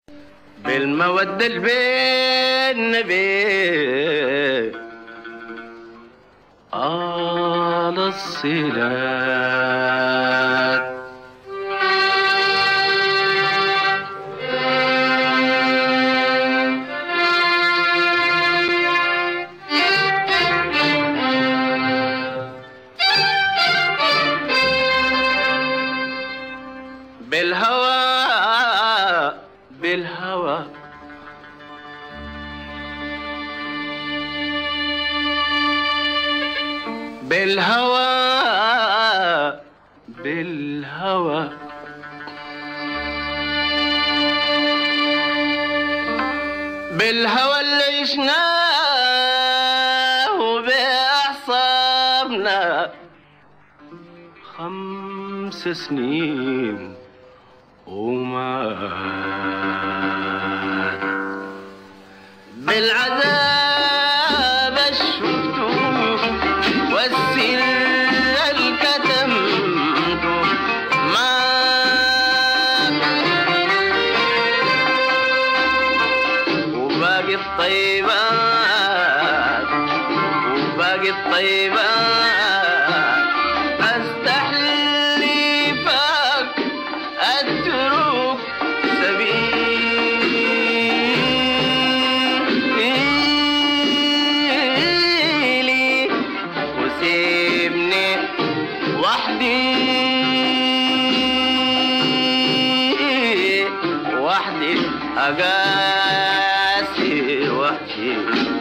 بالمودة اللي بيننا بين آل الصلات بالهوى بالهوى بالهوى بالهوى بالهوى اللي عشناه بأعصابنا خمس سنين ومات بالعذاب الشفتو والسر الكتمتو مات وباقي الطيبات وباقي الطيبات استحلفك اترك سبيلي وسيبني وحدي وحدي أقاسي وحدي